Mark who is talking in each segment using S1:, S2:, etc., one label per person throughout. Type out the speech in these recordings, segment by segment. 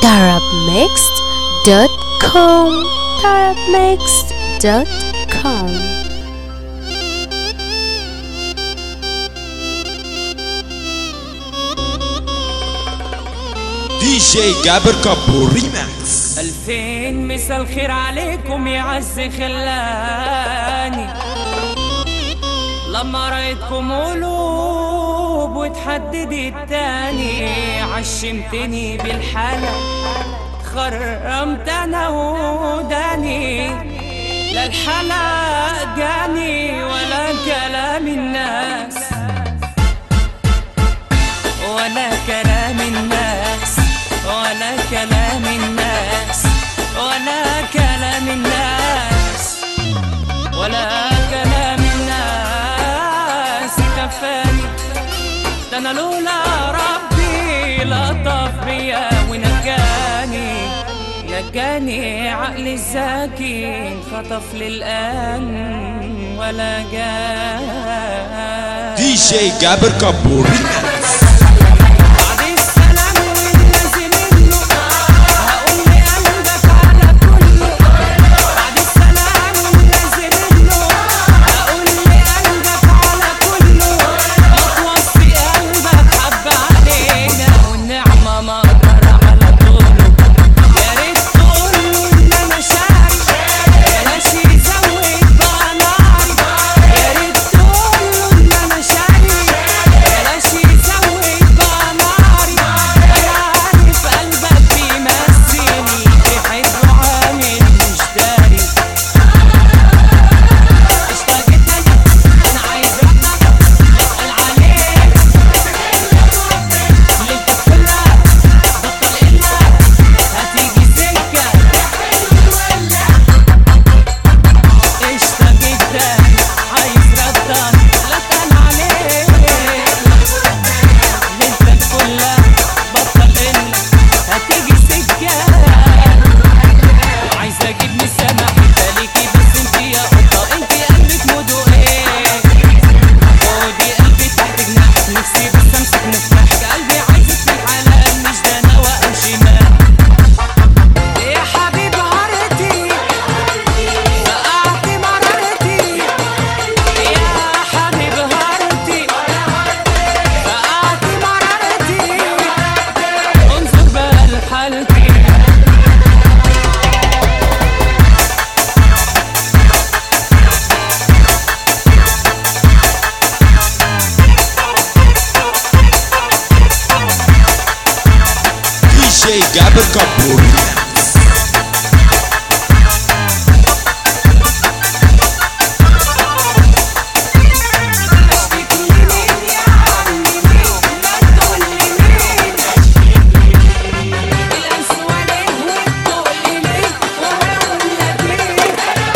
S1: tarabmixed.com tarabmixed.com
S2: دي جي جابر كابو ريماكس
S3: ألفين مسا الخير عليكم يا عز خلاني لما رأيتكم قلوب وتحددت تاني عشمتني بالحالة خرمت أنا وداني لا الحلا جاني ولا كلام الناس ولا كلام الناس ولا كلام الناس ولا كلام الناس ولا كلام الناس كفاني ده انا لولا ربي لطف بيا ونجاني نجاني عقلي الذكي خطف للآن ولا جاني
S2: دي جي جابر كابو ريماكس
S3: بعد السلام واللازم منه هقول لقلبك على كله بعد السلام واللازم منه هقول لقلبك على كله ما توصي قلبك حب علينا والنعمة ما اقدر على طوله يا ريت تقوله ان انا شاري بلاش يزود بقى ناري يا ريت تقوله ان انا شاري بلاش يزود بقى ناري انا عارف قلبك بيمثلني بحبه عامل مش داري اشتاقت انا انا عايز رقم اسال عليك ليلتك كلها بطل الا هتيجي سكه اشتاقت تاني عايز رقم اسال عليك ليلتك كلها بطل الا هتيجي سكه عايز اجيب من السما حته ليكي بس انت يا قطه انت قلبك مودو ايه خدي قلبي تحت جناحك نفسي بس امسك مفتاحك قلبي عايزك في الحلال مش ده انا واقع شمال يا حبيب هارتي فقعت مرارتي يا حبيب هارتي فقعت مرارتي انظر بقى لحالتي
S2: دي جي جابر كابو ريماكس
S3: اشتكي لمين يا عمي مين ما تقول لي مين القسوة ليه والتقل ليه وهقول لك ليه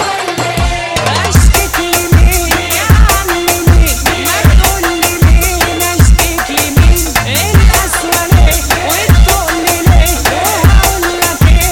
S3: اشتكي لمين يا عمي مين ما تقول لي مين اشتكي لمين القسوة ليه والتقل ليه وهقول لك ايه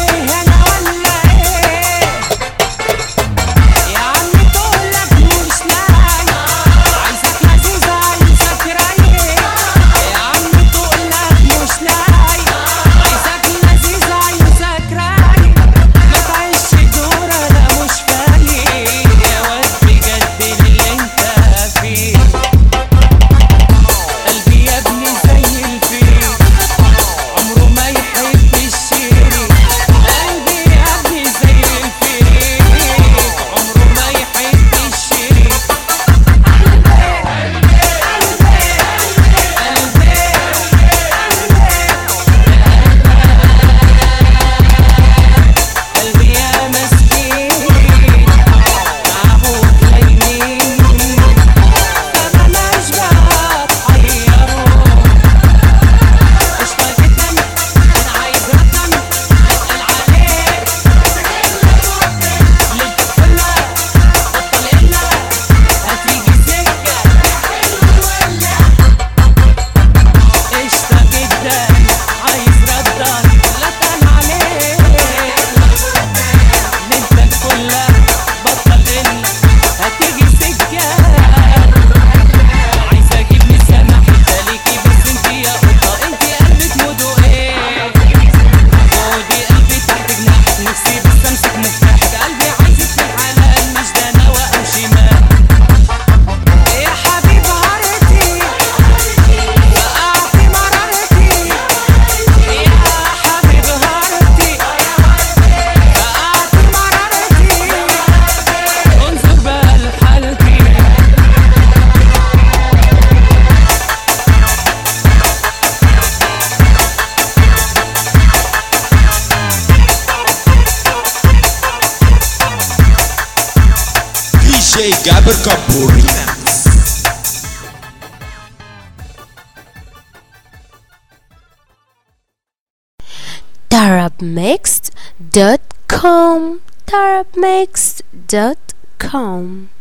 S2: جابر كابو ريماكس
S1: Darabmixed.com Darabmixed.com